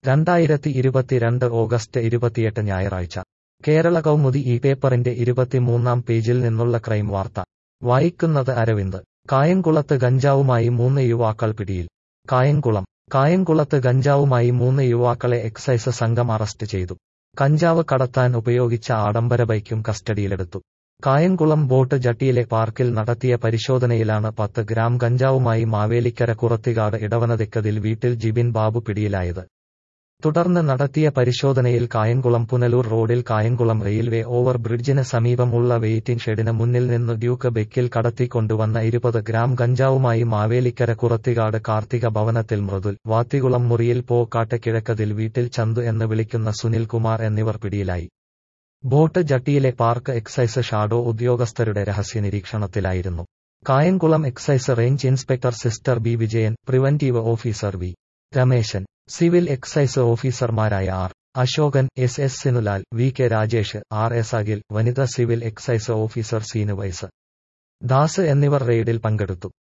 രണ്ടായിരത്തി ഇരുപത്തിരണ്ട് ഓഗസ്റ്റ് ഇരുപത്തിയെട്ട് ഞായറാഴ്ച കേരള കൗമുദി ഈ പേപ്പറിന്റെ ഇരുപത്തിമൂന്നാം പേജിൽ നിന്നുള്ള ക്രൈം വാർത്ത വായിക്കുന്നത് അരവിന്ദ് കായംകുളത്ത് ഗഞ്ചാവുമായി മൂന്ന് യുവാക്കൾ പിടിയിൽ കായംകുളം കായംകുളത്ത് ഗഞ്ചാവുമായി മൂന്ന് യുവാക്കളെ എക്സൈസ് സംഘം അറസ്റ്റ് ചെയ്തു കഞ്ചാവ് കടത്താൻ ഉപയോഗിച്ച ആഡംബര ബൈക്കും കസ്റ്റഡിയിലെടുത്തു കായംകുളം ബോട്ട് ജട്ടിയിലെ പാർക്കിൽ നടത്തിയ പരിശോധനയിലാണ് പത്ത് ഗ്രാം ഗഞ്ചാവുമായി മാവേലിക്കര കുറത്തികാട് ഇടവനതിക്കതിൽ വീട്ടിൽ ജിബിൻ ബാബു പിടിയിലായത് തുടർന്ന് നടത്തിയ പരിശോധനയിൽ കായംകുളം പുനലൂർ റോഡിൽ കായംകുളം റെയിൽവേ ഓവർ ബ്രിഡ്ജിന് സമീപമുള്ള വെയിറ്റിംഗ് ഷെഡിന് മുന്നിൽ നിന്ന് ഡ്യൂക്ക് ബെക്കിൽ കടത്തിക്കൊണ്ടുവന്ന ഇരുപത് ഗ്രാം ഗഞ്ചാവുമായി മാവേലിക്കര കുറത്തികാട് കാർത്തിക ഭവനത്തിൽ മൃദുൽ വാത്തികുളം മുറിയിൽ പോക്കാട്ട് കിഴക്കതിൽ വീട്ടിൽ ചന്തു എന്ന് വിളിക്കുന്ന സുനിൽകുമാർ എന്നിവർ പിടിയിലായി ബോട്ട് ജട്ടിയിലെ പാർക്ക് എക്സൈസ് ഷാഡോ ഉദ്യോഗസ്ഥരുടെ രഹസ്യ നിരീക്ഷണത്തിലായിരുന്നു Kayamkulam excise range inspector sister B Vijayan preventive officer V Rameshan civil excise ഓഫീസർമാരായ R Ashokan S S Sinulal V K Rajesh R S Akhil വനിതാ സിവിൽ എക്സൈസ് ഓഫീസർ സീനു വൈസ് ദാസ് എന്നിവർ റെയ്ഡിൽ പങ്കെടുത്തു